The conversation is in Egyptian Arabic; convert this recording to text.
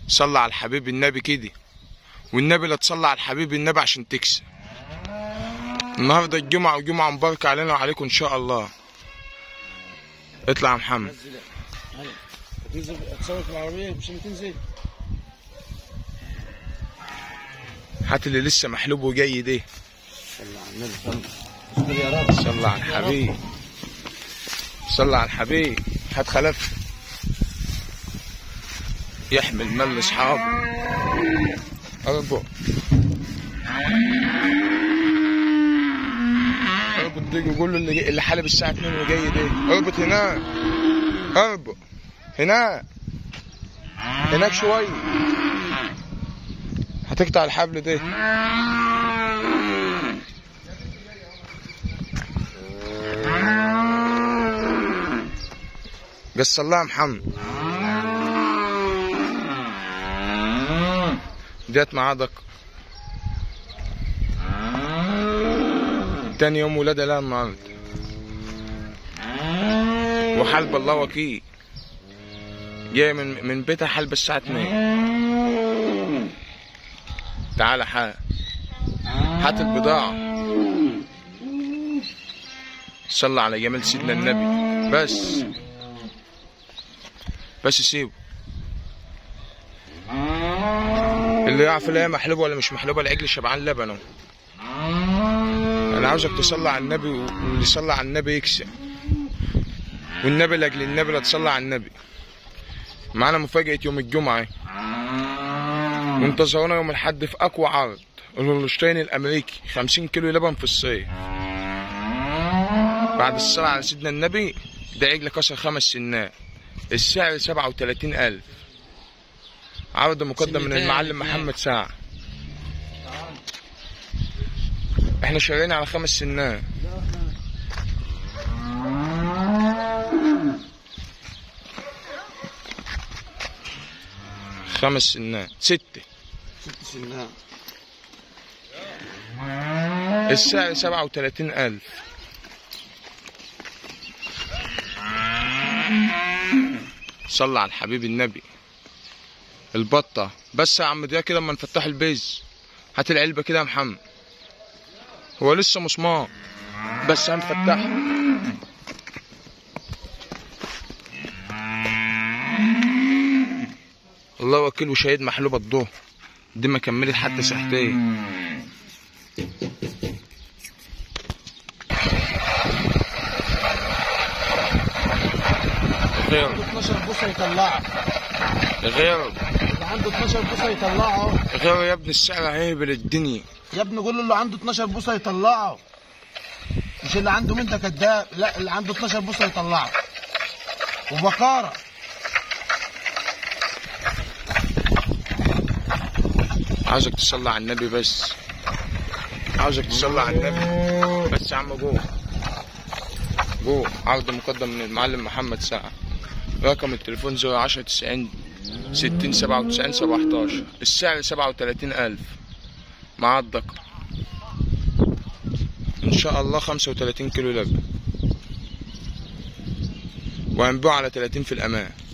صلى على الحبيب النبي كده والنبي لا تصلى على الحبيب النبي عشان تكسب النهارده الجمعة وجمعة مباركة علينا وعليكم إن شاء الله اطلع يا محمد تنزل تصور في العربية مش تنزل هات اللي لسه محلوب وجاي ده صلى على النبي صلى يا رب صلى على الحبيب صلى على الحبيب هات خلف يحمل مال لاصحابه اربط اربط دي قول له اللي جاي- اللي حلب الساعة 2 وجاي ده اربط هناك اربط هناك هناك شوية هتقطع الحبل ده قص الله يا محمد جت معاه دق تاني يوم ولادة لا النهارده وحلب الله وكيل جاي من من بيتها حلب الساعة 2 تعالى حال هات البضاعة صلى على جمال سيدنا النبي بس بس سيبه اللي يعرف اللي هي محلوبه ولا مش محلوبه العجل شبعان لبنه انا عاوزك تصلي على النبي واللي يصلي على النبي يكسب والنبي لاجل النبي لا تصلي على النبي معانا مفاجأة يوم الجمعة منتظرونا يوم الحد في أقوى عرض الهولشتاين الأمريكي 50 كيلو لبن في الصيف بعد الصلاة على سيدنا النبي ده عجل كسر خمس سنات السعر 37000 عرض مقدم من سنتين، المعلم اتنين. محمد ساعة احنا شاريين على خمس سنات خمس سنات ستة ست سنين السعر سبعة وتلاتين ألف صلى على الحبيب النبي البطة بس يا عم ده كده اما نفتح البيز هات العلبة كده يا محمد هو لسه مسمار بس هنفتحها الله وكيل وشهيد محلوبة الظهر دي ما كملت حتى ساعتين غير 12 بوصة يطلعها غير اللي عنده 12 بوصة يطلعها غير يا ابني السعر هيهبل الدنيا يا ابني قول له اللي عنده 12 بوصة يطلعه مش اللي عنده من ده كداب لا اللي عنده 12 بوصة يطلعه وبكارة عاوزك تصلي على النبي بس عاوزك تصلي على النبي بس يا عم جوه جوه عرض مقدم من المعلم محمد سعد رقم التليفون 010 90 60 97 17 السعر 37000 مع الدقة ان شاء الله 35 كيلو لبن وهنبيعه على 30 في الامان